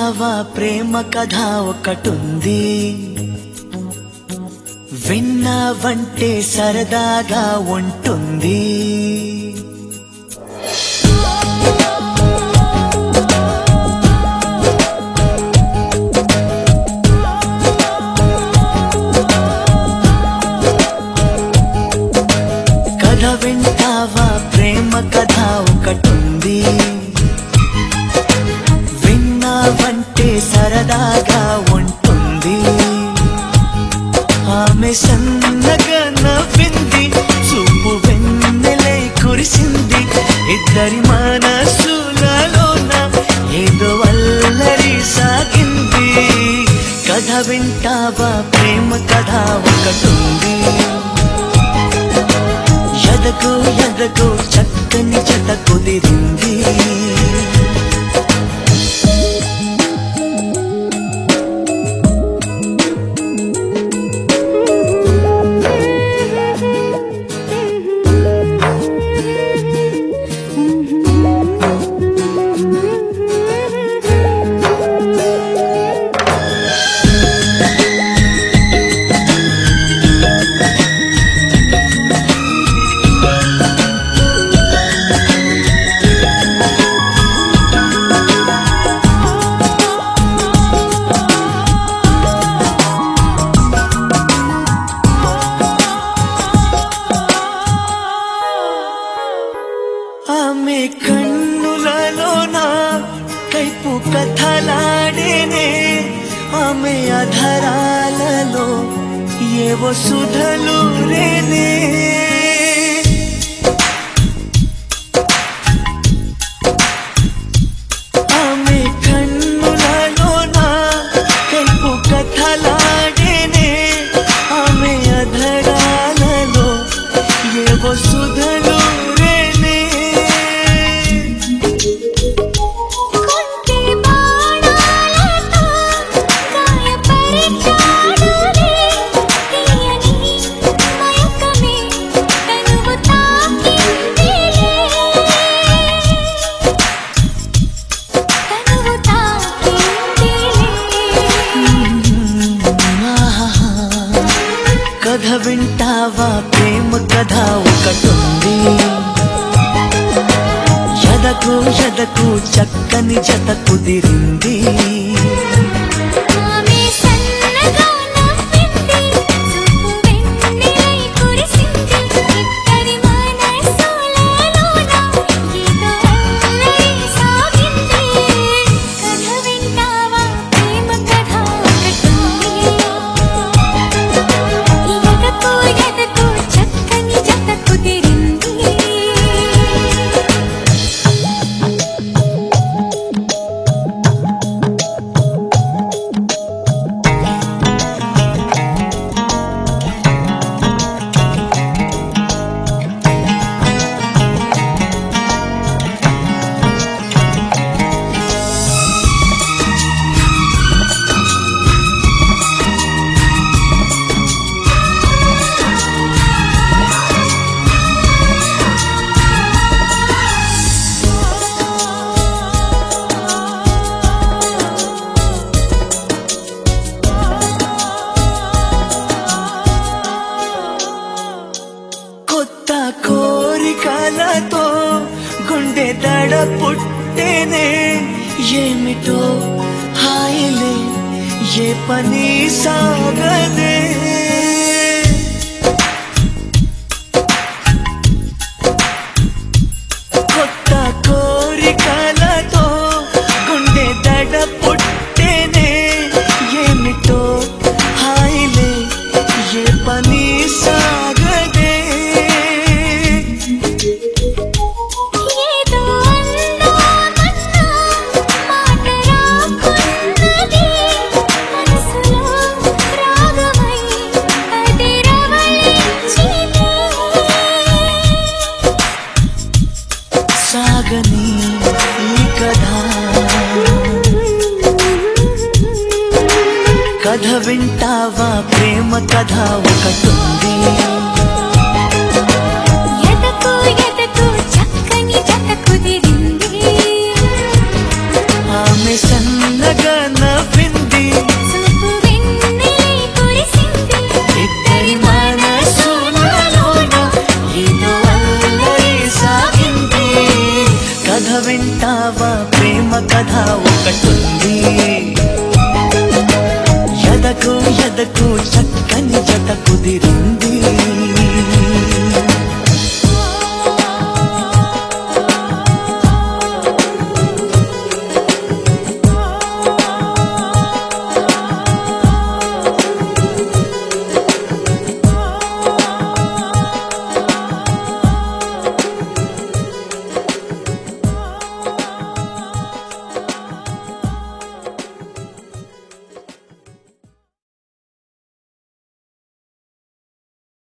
వింటావా ప్రేమ కథ ఒకటుంది విన్నావంటే సరదాగా ఉంటుంది కథ వింటావా ప్రేమ కథ ఒకటుంది విన్నావంటే సరదాగా ఉంటుంది ఆమె సన్నగా నవ్వింది చూపు వెన్నెలై కురిసింది ఇద్దరి మనసులలోన ఏదో అల్లరి సాగింది కథ వింటావా ప్రేమ కథ ఒకటుంది ఎదకు ఎదకు చక్కని జత కుదిరింది ఆమె కన్నులలోన కైపు కథలాడేనే ఆమె అధరాలలో ఏవో సుధలు రేనే ఆమె కన్నులలోన కైపు కథలాడేనే ఆమె అధరాలలో ఏవో సుధలు రేనే కొంటే బాణాలతో గాయపరిచాడులే తీయని మయకమే తనువు తాకిందిలే తనువు తాకిందిలే కథ వింటావా ప్రేమ కథ ఒకటుంది ఎదకు ఎదకు చక్కని జత కుదిరింది ఆమె సన్నగా నవ్వింది చూపు వెన్నెలై కురిసింది ఇద్దరి మనసులలోన ఏదో అల్లరి సాగింది కథ వింటావా ప్రేమ కథ ఒకటుంది ఎదకు ఎదకు చక్కని జత కుదిరింది కొత్త కోరికలతో గుండె దడ పుట్టేనే ఏమిటో హాయిలే ఏ పని సాగదే కొత్త కోరికలతో గుండె దడ పుట్టేనే ఏమిటో హాయిలే ఏ పని సాగదే ఏదో అందామన్నా మాట రాకున్నది మనసులో రాగమై అదిరవళించినే సాగని ఈ కథ కథ వింటావా ప్రేమ కథ ఒకటుంది ఎదకు ఎదకు చక్కని జత కుదిరింది ఆమె సన్నగా కథ ఒకటుంది ఎదకు ఎదకు చక్కని జత కుదిరింది